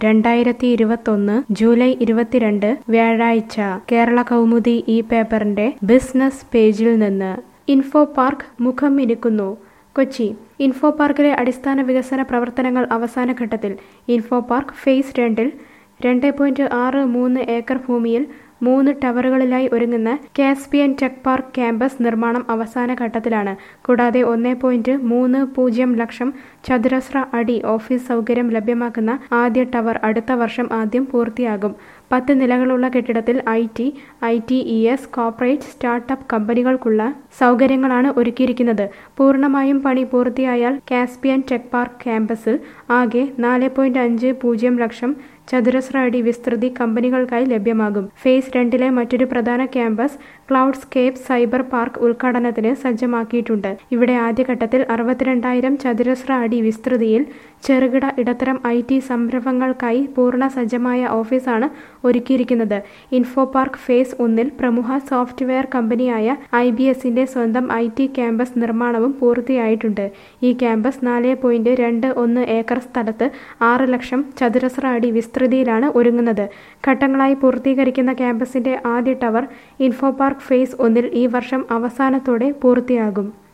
രണ്ടായിരത്തി ഇരുപത്തൊന്ന് ജൂലൈ ഇരുപത്തിരണ്ട് വ്യാഴാഴ്ച കേരള കൗമുദി ഈ പേപ്പറിന്റെ ബിസിനസ് പേജിൽ നിന്ന് ഇൻഫോ പാർക്ക് മുഖം മിനുക്കുന്നു കൊച്ചി ഇൻഫോ പാർക്കിലെ അടിസ്ഥാന വികസന പ്രവർത്തനങ്ങൾ അവസാന ഘട്ടത്തിൽ ഇൻഫോ പാർക്ക് ഫേസ് രണ്ടിൽ രണ്ട് പോയിന്റ് ആറ് മൂന്ന് ഏക്കർ ഭൂമിയിൽ മൂന്ന് ടവറുകളിലായി ഒരുങ്ങുന്ന കാസ്പിയൻ ടെക് പാർക്ക് ക്യാമ്പസ് നിർമ്മാണം അവസാന ഘട്ടത്തിലാണ് കൂടാതെ ഒന്ന് പോയിന്റ് മൂന്ന് പൂജ്യം ലക്ഷം ചതുരശ്ര അടി ഓഫീസ് സൗകര്യം ലഭ്യമാക്കുന്ന ആദ്യ ടവർ അടുത്ത വർഷം ആദ്യം പൂർത്തിയാകും പത്ത് നിലകളുള്ള കെട്ടിടത്തിൽ I T I T E S corporate startup കമ്പനികൾക്കുള്ള സൗകര്യങ്ങളാണ് ഒരുക്കിയിരിക്കുന്നത് പൂർണ്ണമായും പണി പൂർത്തിയായാൽ കാസ്പിയൻ ടെക് പാർക്ക് ക്യാമ്പസിൽ ആകെ നാല് പോയിന്റ് അഞ്ച് പൂജ്യം ലക്ഷം ചതുരശ്ര അടി വിസ്തൃതി കമ്പനികൾക്കായി ലഭ്യമാകും ഫേസ് രണ്ടിലെ മറ്റൊരു പ്രധാന campus cloudscape cyber park ഉദ്ഘാടനത്തിന് സജ്ജമാക്കിയിട്ടുണ്ട് ഇവിടെ ആദ്യഘട്ടത്തിൽ അറുപത്തിരണ്ടായിരം ചതുരശ്ര അടി വിസ്തൃതിയിൽ ചെറുകിട ഇടത്തരം ഐ ടി സംരംഭങ്ങൾക്കായി പൂർണ്ണ സജ്ജമായ ഓഫീസാണ് ഒരുക്കിയിരിക്കുന്നത് ഇൻഫോ പാർക്ക് ഫേസ് ഒന്നിൽ പ്രമുഖ സോഫ്റ്റ്വെയർ കമ്പനിയായ ഐ ബി എസിന്റെ സ്വന്തം ഐ ടി ക്യാമ്പസ് നിർമ്മാണവും പൂർത്തിയായിട്ടുണ്ട് ഈ ക്യാമ്പസ് നാല് പോയിന്റ് രണ്ട് ഒന്ന് ഏക്കർ സ്ഥലത്ത് ആറ് ലക്ഷം ചതുരശ്ര അടി വിസ്തൃതിയിലാണ് ഒരുങ്ങുന്നത് ഘട്ടങ്ങളായി പൂർത്തീകരിക്കുന്ന ക്യാമ്പസിന്റെ ആദ്യ ടവർ ഇൻഫോ പാർക്ക് ഫേസ് ഒന്നിൽ ഈ വർഷം അവസാനത്തോടെ പൂർത്തിയാകും